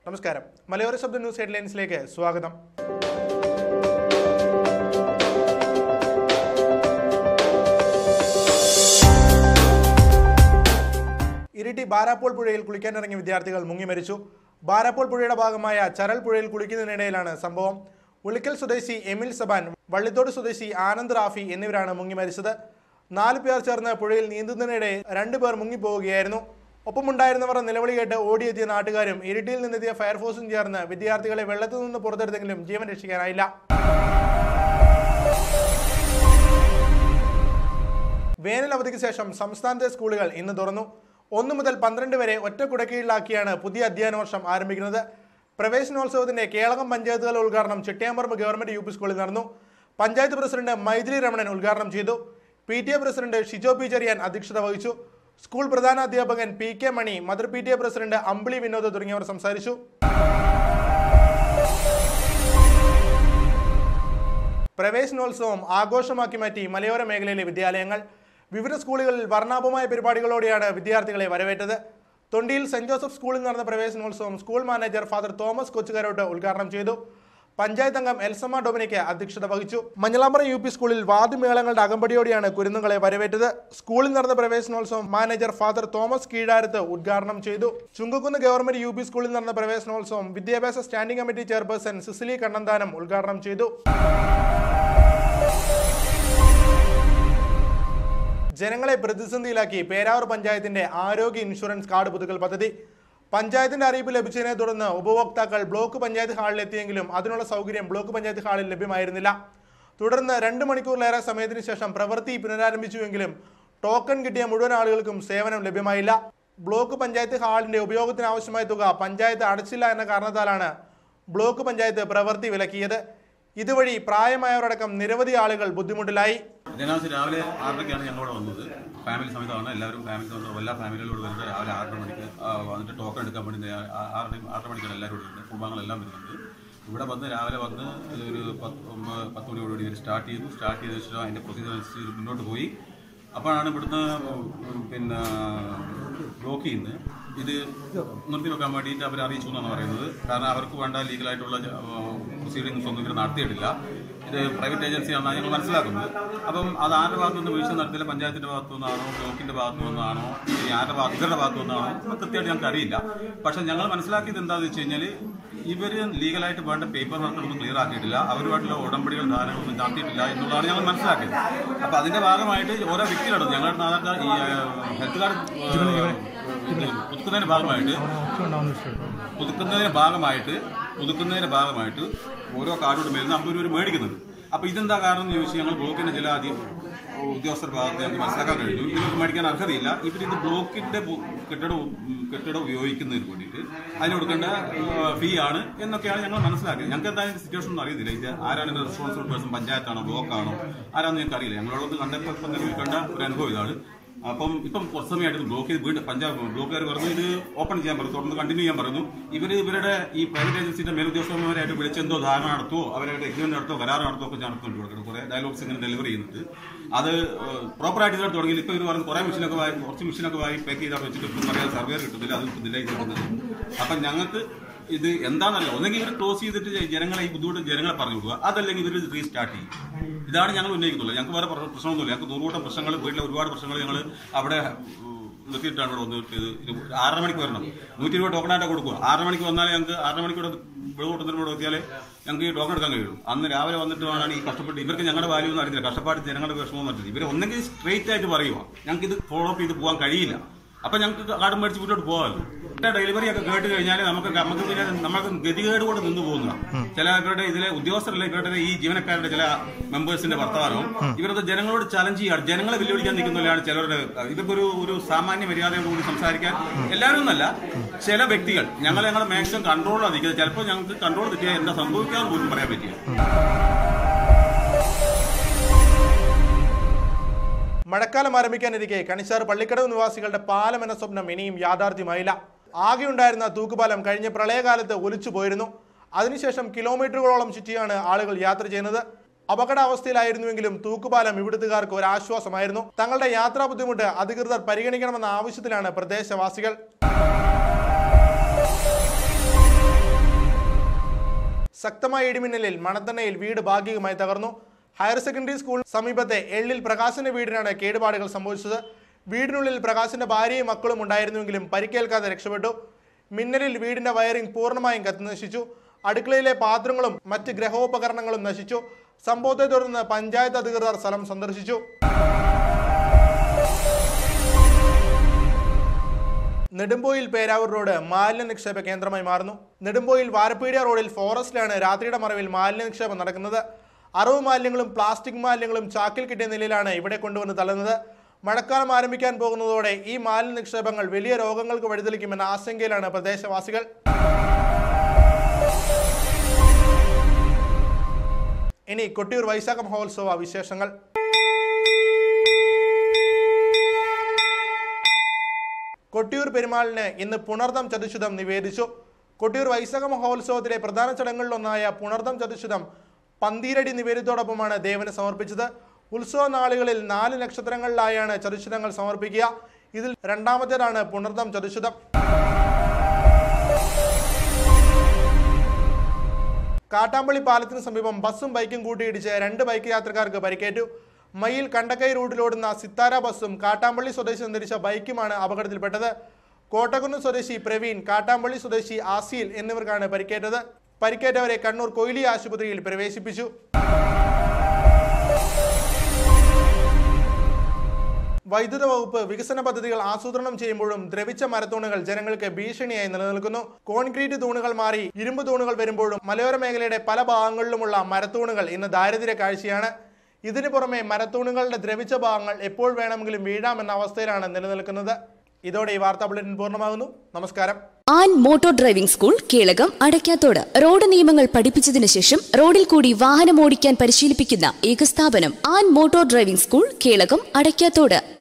നമസ്കാരം മലയോര ശബ്ദ ന്യൂസ് ഹെഡ്ലൈൻസിലേക്ക് സ്വാഗതം ഇരിട്ടി ബാരാപ്പോൾ പുഴയിൽ കുളിക്കാനിറങ്ങിയ വിദ്യാർത്ഥികൾ മുങ്ങി മരിച്ചു ബാരാപ്പോൾ പുഴയുടെ ഭാഗമായ ചരൽ പുഴയിൽ കുളിക്കുന്നതിനിടയിലാണ് സംഭവം ഉളിക്കൽ സ്വദേശി എമിൽ സബാൻ വള്ളിത്തോട് സ്വദേശി ആനന്ദ് റാഫി എന്നിവരാണ് മുങ്ങി മരിച്ചത് നാല് പേർ ചേർന്ന് പുഴയിൽ നീന്തുന്നതിനിടെ രണ്ടുപേർ മുങ്ങിപ്പോവുകയായിരുന്നു ഒപ്പമുണ്ടായിരുന്നവർ നിലവിളി കേട്ട് ഓടിയെത്തിയ നാട്ടുകാരും ഇരിട്ടിയിൽ നിന്നെത്തിയ ഫയർഫോഴ്സും ചേർന്ന് വിദ്യാർത്ഥികളെ വെള്ളത്തിൽ നിന്ന് പുറത്തെടുത്തെങ്കിലും ജീവൻ രക്ഷിക്കാനായില്ല വേനൽ അവധിക്ക് ശേഷം സംസ്ഥാനത്തെ സ്കൂളുകൾ ഇന്ന് തുറന്നു ഒന്ന് മുതൽ പന്ത്രണ്ട് വരെ ഒറ്റ കുടക്കീഴിലാക്കിയാണ് പുതിയ അധ്യയന വർഷം ആരംഭിക്കുന്നത് പ്രവേശനോത്സവത്തിന്റെ കേളകം പഞ്ചായത്തുകൾ ഉദ്ഘാടനം ചിട്ടയാമ്പറമ്പ് ഗവൺമെന്റ് യു പി സ്കൂളിൽ നടന്നു പഞ്ചായത്ത് പ്രസിഡന്റ് മൈഥിലി രമണൻ ഉദ്ഘാടനം ചെയ്തു P T A president Shijo P Cherian അധ്യക്ഷത വഹിച്ചു സ്കൂൾ പ്രധാന അധ്യാപകൻ P K Mani mother P T A president Ambili Vinod തുടങ്ങിയവർ സംസാരിച്ചു പ്രവേശനോത്സവം ആഘോഷമാക്കി മാറ്റി മലയോര മേഖലയിലെ വിദ്യാലയങ്ങൾ വിവിധ സ്കൂളുകളിൽ വർണ്ണാഭമായ പരിപാടികളോടെയാണ് വിദ്യാർത്ഥികളെ വരവേറ്റത് തൊണ്ടിയിൽ സെന്റ് ജോസഫ് സ്കൂളിൽ നടന്ന പ്രവേശനോത്സവം school manager father Thomas Kochukarottu ഉദ്ഘാടനം ചെയ്തു പഞ്ചായത്ത് അംഗം എൽസമ്മ ഡൊമിനിക്ക് അധ്യക്ഷത വഹിച്ചു മഞ്ഞളാമ്പറ യു പി സ്കൂളിൽ വാദ്യമേളങ്ങളുടെ അകമ്പടിയോടെയാണ് കുരുന്നുകളെ വരവേറ്റത് സ്കൂളിൽ നടന്ന പ്രവേശനോത്സവം മാനേജർ ഫാദർ തോമസ് കീഴാരത്ത് ഉദ്ഘാടനം ചെയ്തു ചുങ്കക്കുന്ന് ഗവൺമെന്റ് യു പി സ്കൂളിൽ നടന്ന പ്രവേശനോത്സവം വിദ്യാഭ്യാസ standing committee chairperson Cecily Kannanthanam ഉദ്ഘാടനം ചെയ്തു ജനങ്ങളെ പ്രതിസന്ധിയിലാക്കി പേരാവൂർ പഞ്ചായത്തിന്റെ ആരോഗ്യ ഇൻഷുറൻസ് കാർഡ് പുതുക്കൽ പദ്ധതി പഞ്ചായത്തിന്റെ അറിയിപ്പ് ലഭിച്ചതിനെ തുടർന്ന് ഉപഭോക്താക്കൾ ബ്ലോക്ക് പഞ്ചായത്ത് ഹാളിലെത്തിയെങ്കിലും അതിനുള്ള സൗകര്യം ബ്ലോക്ക് പഞ്ചായത്ത് ഹാളിൽ ലഭ്യമായിരുന്നില്ല തുടർന്ന് രണ്ട് മണിക്കൂറിലേറെ സമയത്തിന് ശേഷം പ്രവൃത്തി പുനരാരംഭിച്ചുവെങ്കിലും ടോക്കൺ കിട്ടിയ മുഴുവൻ ആളുകൾക്കും സേവനം ലഭ്യമായില്ല ബ്ലോക്ക് പഞ്ചായത്ത് ഹാളിന്റെ ഉപയോഗത്തിന് ആവശ്യമായ തുക പഞ്ചായത്ത് അടച്ചില്ല എന്ന കാരണത്താലാണ് ബ്ലോക്ക് പഞ്ചായത്ത് പ്രവൃത്തി വിലക്കിയത് ഇതുവഴി പ്രായമായവരടക്കം നിരവധി ആളുകൾ ബുദ്ധിമുട്ടിലായി ജനാസ് രാവിലെ ആറരയ്ക്കാണ് ഞങ്ങളിവിടെ വന്നത് ഫാമിലി സമയത്താണ് എല്ലാവരും ഫാമിലി സമയത്ത് എല്ലാ ഫാമിലികളും വരുന്നത് രാവിലെ ആറര മണിക്ക് ആ, വന്നിട്ട് ടോക്കൺ എടുക്കാൻ വേണ്ടി നേ- ആ- ആറര ആറര മണിക്കാണ് എല്ലാവരും വരുന്നത് കുടുംബാംഗങ്ങളെല്ലാം വരുന്നുണ്ട് ഇവിടെ വന്ന് രാവിലെ വന്ന് ഒരു പത്ത് ഒമ്പത് പത്ത് മണിയോടുകൂടി ഇവർ സ്റ്റാർട്ട് ചെയ്തു സ്റ്റാർട്ട് ചെയ്ത ശേഷം അതിൻ്റെ പ്രൊസീജിയർ അനുസരിച്ച് മുന്നോട്ട് പോയി അപ്പോഴാണ് ഇവിടുന്ന് പിന്നെ ബ്ലോക്ക് ചെയ്യുന്നത് ഇത് നിർത്തി വെക്കാൻ വേണ്ടിയിട്ട് അവർ അറിയിച്ചു എന്നാണ് പറയുന്നത് കാരണം അവർക്ക് വേണ്ട ലീഗലായിട്ടുള്ള പ്രൊസീഡിങ്സ് ഒന്നും ഇവർ നടത്തിയിട്ടില്ല ഇത് പ്രൈവറ്റ് ഏജൻസിയാണെന്നാണ് ഞങ്ങൾ മനസ്സിലാക്കുന്നത് അപ്പം അത് ആരുടെ ഭാഗത്തു നിന്ന് വീഴ്ച നടത്തില്ല പഞ്ചായത്തിന്റെ ഭാഗത്തു നിന്നാണോ ബ്ലോക്കിന്റെ ഭാഗത്തു നിന്നാണോ ഇനി ആരുടെ ഭാഗത്ത് ഇവരുടെ ഭാഗത്തു നിന്നാണോ എന്ന് കൃത്യമായിട്ട് ഞങ്ങൾക്ക് അറിയില്ല പക്ഷെ ഞങ്ങൾ മനസ്സിലാക്കിയത് എന്താണെന്ന് വെച്ച് കഴിഞ്ഞാൽ ഇവര് ലീഗലായിട്ട് വേണ്ട പേപ്പർ വർക്കൊന്നും ക്ലിയർ ആക്കിയിട്ടില്ല അവരുമായിട്ടുള്ള ഉടമ്പടികൾ ധാരണകളൊന്നും നടത്തിയിട്ടില്ല എന്നുള്ളതാണ് ഞങ്ങൾ മനസ്സിലാക്കിയത് അപ്പൊ അതിന്റെ ഭാഗമായിട്ട് ഓരോ വ്യക്തികളും ഞങ്ങളുടെ നാളത്തെ ഈ ഹെൽത്ത് കാർഡ് പുതുക്കുന്നതിന്റെ ഭാഗമായിട്ട് പുതുക്കുന്നതിന്റെ ഭാഗമായിട്ട് പുതുക്കുന്നതിന്റെ ഭാഗമായിട്ട് ഓരോ കാർഡോട് മേലിൽ അമ്പത് രൂപ മേടിക്കുന്നത് അപ്പൊ ഇതെന്താ കാരണം എന്ന് ചോദിച്ചാൽ ഞങ്ങൾ ബ്ലോക്കിന്റെ ചില ആദ്യം ഉദ്യോഗസ്ഥർ ഭാഗത്ത് ഞങ്ങൾക്ക് മനസ്സിലാക്കാൻ കഴിഞ്ഞു ഇവർക്ക് മേടിക്കാൻ അർഹതയില്ല ഇവരിത് ബ്ലോക്കിന്റെ ബു- കെട്ടിടം ഉം, കെട്ടിടം ഉപയോഗിക്കുന്നതിന് വേണ്ടിയിട്ട് അതിന് കൊടുക്കേണ്ട ഫീ ആണ് എന്നൊക്കെയാണ് ഞങ്ങൾ മനസ്സിലാക്കിയത് ഞങ്ങൾക്ക് എന്തായാലും സിറ്റുവേഷൻ ഒന്നും അറിയത്തില്ല ഇത് ആരാണ് ഇതിന്റെ റെസ്പോൺസിബിൾ പേഴ്സൺ പഞ്ചായത്താണോ ബ്ലോക്കാണോ ആരാന്ന് ഞങ്ങൾക്ക് അറിയില്ല ഞങ്ങളോട് കണ്ടപ്പോൾ ഇപ്പം തന്നെ കണ്ട ഒരു അനുഭവം ഇതാണ് അപ്പം ഇപ്പം കുറച്ച് സമയമായിട്ട് ബ്ലോക്ക് ചെയ്ത് വീണ്ടും പഞ്ചാബ് ബ്ലോക്കുകാർ പറഞ്ഞു ഇത് ഓപ്പൺ ചെയ്യാൻ പറഞ്ഞു തുടർന്ന് കണ്ടിന്യൂ ചെയ്യാൻ പറഞ്ഞു ഇവർ ഇവരുടെ ഈ പ്രൈവറ്റ് ഏജൻസിന്റെ മേലുദ്യോഗസ്ഥന്മാരായിട്ട് വിളിച്ച് എന്തോ ധാരണ നടത്തുവോ അവരായിട്ട് എഗ്രിമെന്റ് നടത്തുവോ കരാർ നടത്തുവോ ഒക്കെ നടത്തുന്നുണ്ട് കൊടുക്കണം കുറെ ഡയലോഗ്സ് ഇങ്ങനെ ഡെലിവറി ചെയ്യുന്നുണ്ട് അത് പ്രോപ്പറായിട്ട് ഇതുവരെ തുടങ്ങി ഇപ്പൊ ഇവർ പറഞ്ഞു കുറെ മെഷീനൊക്കെ വാങ്ങി കുറച്ച് മെഷീനൊക്കെ വാങ്ങി പാക്ക് ചെയ്താൽ വെച്ചിട്ട് ഇപ്പം പറയാൻ സർവേ കിട്ടുന്നില്ല അത് ഇപ്പം ഡിലേ ചെയ്തിട്ടുണ്ട് അപ്പം ഞങ്ങൾക്ക് ഇത് എന്താണെന്നല്ല ഒന്നെങ്കിൽ ഇവർ ക്ലോസ് ചെയ്തിട്ട് ജനങ്ങളെ ഈ ബുദ്ധിമുട്ട് ജനങ്ങളെ പറഞ്ഞു കൊടുക്കുക അതല്ലെങ്കിൽ ഇവർ റീസ്റ്റാർട്ട് ചെയ്യും ഇതാണ് ഞങ്ങൾ ഉന്നയിക്കുന്നുള്ളത് ഞങ്ങൾക്ക് വേറെ പ്ര- പ്രശ്നമൊന്നുമില്ല ഞങ്ങൾക്ക് നൂറുകൂട്ടം പ്രശ്നങ്ങൾ വീട്ടിലെ ഒരുപാട് പ്രശ്നങ്ങൾ ഞങ്ങൾ അവിടെ ഉം, നിർത്തിയിട്ടാണ് ഇവിടെ വന്നിട്ട് ഇത് ഇത് ആറര മണിക്ക് വരണം നൂറ്റി ഇരുപത് ടോക്കണായിട്ട് കൊടുക്കുക ആറര മണിക്ക് വന്നാലേ ഞങ്ങൾക്ക് ആറര മണിക്ക് ഇവിടെ വെളുകൂട്ടത്തിനോട് എത്തിയാലേ ഞങ്ങൾക്ക് ഈ ടോക്കൺ എടുക്കാൻ കഴിയുള്ളൂ അന്ന് രാവിലെ വന്നിട്ട് വേണം ഈ കഷ്ടപ്പെട്ട് ഇവർക്ക് ഞങ്ങളുടെ വാല്യൂ ഒന്നും അറിയില്ല കഷ്ടപ്പാട് ജനങ്ങളുടെ വിഷമം പറ്റില്ല ഇവർ ഒന്നെങ്കിൽ സ്ട്രേറ്റ് ആയിട്ട് പറയുക ഞങ്ങൾക്ക് ഇത് ഫോളോ അപ്പ് ചെയ്ത് പോകാൻ കഴിയില്ല അപ്പൊ ഞങ്ങൾക്ക് കാർഡ് മേടിച്ച് വീട്ടിലോട്ട് പോകാമല്ലോ ഡെലിവറി ഒക്കെ കേട്ട് കഴിഞ്ഞാൽ നമുക്ക് നമുക്ക് പിന്നെ നമുക്ക് ഗതികേട് കൂടെ നിന്ന് പോകുന്ന ചില ഇവരുടെ ഇതിലെ ഉദ്യോഗസ്ഥരല്ല ഇവരുടെ ഈ ജീവനക്കാരുടെ ചില മെമ്പേഴ്സിന്റെ വർത്തമാനവും ഇവരത് ജനങ്ങളോട് ചലഞ്ച് ചെയ്യാണ് ജനങ്ങളെ വെല്ലുവിളിക്കാൻ നിൽക്കുന്നില്ലാണ് ചിലരുടെ ഇവർക്കൊരു ഒരു സാമാന്യ മര്യാദയോടുകൂടി സംസാരിക്കാൻ എല്ലാവരും ഒന്നല്ല ചില വ്യക്തികൾ ഞങ്ങൾ ഞങ്ങളെ മാക്സിമം കൺട്രോളിലാണ് നിൽക്കുന്നത് ചിലപ്പോൾ ഞങ്ങൾക്ക് കൺട്രോൾ തെറ്റിയാൽ എന്താ സംഭവിക്കാന്ന് പോലും പറയാൻ പറ്റില്ല മഴക്കാലം ആരംഭിക്കാനിരിക്കെ കണിച്ചാർ പള്ളിക്കടവ് നിവാസികളുടെ പാലം എന്ന സ്വപ്നം ഇനിയും യാഥാർത്ഥ്യമായില്ല ആകെയുണ്ടായിരുന്ന തൂക്കുപാലം കഴിഞ്ഞ പ്രളയകാലത്ത് ഒലിച്ചു പോയിരുന്നു അതിനുശേഷം കിലോമീറ്ററുകളോളം ചുറ്റിയാണ് ആളുകൾ യാത്ര ചെയ്യുന്നത് അപകടാവസ്ഥയിലായിരുന്നുവെങ്കിലും തൂക്കുപാലം ഇവിടുത്തുകാർക്ക് ഒരു ആശ്വാസമായിരുന്നു തങ്ങളുടെ യാത്രാ ബുദ്ധിമുട്ട് അധികൃതർ പരിഗണിക്കണമെന്ന ആവശ്യത്തിലാണ് പ്രദേശവാസികൾ ശക്തമായ ഇടിമിന്നലിൽ മണത്തണ്ണയിൽ വീട് ഭാഗികമായി തകർന്നു ഹയർ സെക്കൻഡറി സ്കൂൾ സമീപത്തെ എള്ളിൽ പ്രകാശിന്റെ വീടിനാണ് കേടുപാടുകൾ സംഭവിച്ചത് വീടിനുള്ളിൽ പ്രകാശിന്റെ ഭാര്യയും മക്കളും ഉണ്ടായിരുന്നുവെങ്കിലും പരിക്കേൽക്കാതെ രക്ഷപ്പെട്ടു മിന്നലിൽ വീടിന്റെ വയറിംഗ് പൂർണ്ണമായും കത്തിനശിച്ചു അടുക്കളയിലെ പാത്രങ്ങളും മറ്റ് ഗ്രഹോപകരണങ്ങളും നശിച്ചു സംഭവത്തെ തുടർന്ന് പഞ്ചായത്ത് അധികൃതർ സ്ഥലം സന്ദർശിച്ചു നെടുമ്പോയിൽ പേരാവൂർ റോഡ് മാലിന്യ നിക്ഷേപ കേന്ദ്രമായി മാറുന്നു നെടുമ്പോയിൽ വാരപ്പീടിയ റോഡിൽ ഫോറസ്റ്റിലാണ് രാത്രിയുടെ മറവിൽ മാലിന്യ നിക്ഷേപം നടക്കുന്നത് അറവ് മാലിന്യങ്ങളും പ്ലാസ്റ്റിക് മാലിന്യങ്ങളും ചാക്കിൽ കിട്ടിയ നിലയിലാണ് ഇവിടെ കൊണ്ടുവന്ന് തള്ളുന്നത് മഴക്കാലം ആരംഭിക്കാൻ പോകുന്നതോടെ ഈ മാലിന്യ നിക്ഷേപങ്ങൾ വലിയ രോഗങ്ങൾക്ക് വഴിതെളിക്കുമെന്ന ആശങ്കയിലാണ് പ്രദേശവാസികൾ ഇനി കൊട്ടിയൂർ വൈശാഖ മഹോത്സവ വിശേഷങ്ങൾ കൊട്ടിയൂർ പെരുമാളിന് ഇന്ന് പുണർദം ചതുശുതം നിവേദിച്ചു കൊട്ടിയൂർ വൈശാഖ മഹോത്സവത്തിലെ പ്രധാന ചടങ്ങുകളിലൊന്നായ പുണർദം ചതുശുതം പന്തീരടി നിവേദ്യത്തോടൊപ്പമാണ് ദേവന് സമർപ്പിച്ചത് ഉത്സവ നാളുകളിൽ നാല് നക്ഷത്രങ്ങളിലായാണ് ചതുശുതങ്ങൾ സമർപ്പിക്കുക ഇതിൽ രണ്ടാമത്തേതാണ് പുണർദം ചതുശുതം കാട്ടാമ്പള്ളി പാലത്തിന് സമീപം ബസ്സും ബൈക്കും കൂട്ടിയിടിച്ച് രണ്ട് ബൈക്ക് യാത്രക്കാർക്ക് പരിക്കേറ്റു മയിൽ കണ്ടക്കൈ റൂട്ടിലോടുന്ന സിത്താര ബസ്സും കാട്ടാമ്പള്ളി സ്വദേശി സഞ്ചരിച്ച ബൈക്കുമാണ് അപകടത്തിൽപ്പെട്ടത് കോട്ടക്കുന്ന് സ്വദേശി പ്രവീൺ കാട്ടാമ്പള്ളി സ്വദേശി ആസിയിൽ എന്നിവർക്കാണ് പരിക്കേറ്റത് പരിക്കേറ്റവരെ കണ്ണൂർ കൊയിലി ആശുപത്രിയിൽ പ്രവേശിപ്പിച്ചു വൈദ്യുത വകുപ്പ് വികസന പദ്ധതികൾ ആസൂത്രണം ചെയ്യുമ്പോഴും ദ്രവിച്ച മരത്തൂണുകൾ ജനങ്ങൾക്ക് ഭീഷണിയായി നിലനിൽക്കുന്നു കോൺക്രീറ്റ് തൂണുകൾ മാറി ഇരുമ്പ് തൂണുകൾ വരുമ്പോഴും മലയോര മേഖലയുടെ പല ഭാഗങ്ങളിലുമുള്ള മരത്തൂണുകൾ ഇന്ന് ദാരിദ്ര്യ കാഴ്ചയാണ് ഇതിനു പുറമെ മരത്തൂണുകളുടെ ദ്രവിച്ച ഭാഗങ്ങൾ എപ്പോൾ വേണമെങ്കിലും വീഴാമെന്ന അവസ്ഥയിലാണ് നിലനിൽക്കുന്നത് ഇതോടെ ഈ വാർത്താ ബുള്ളറ്റിൻ പൂർണ്ണമാകുന്നു നമസ്കാരം Ann motor driving school Kelakam Adakkathode road നിയമങ്ങൾ പഠിപ്പിച്ചതിനു ശേഷം റോഡിൽ കൂടി വാഹനം ഓടിക്കാൻ പരിശീലിപ്പിക്കുന്ന ഏക സ്ഥാപനം Ann motor driving school Kelakam Adakkathode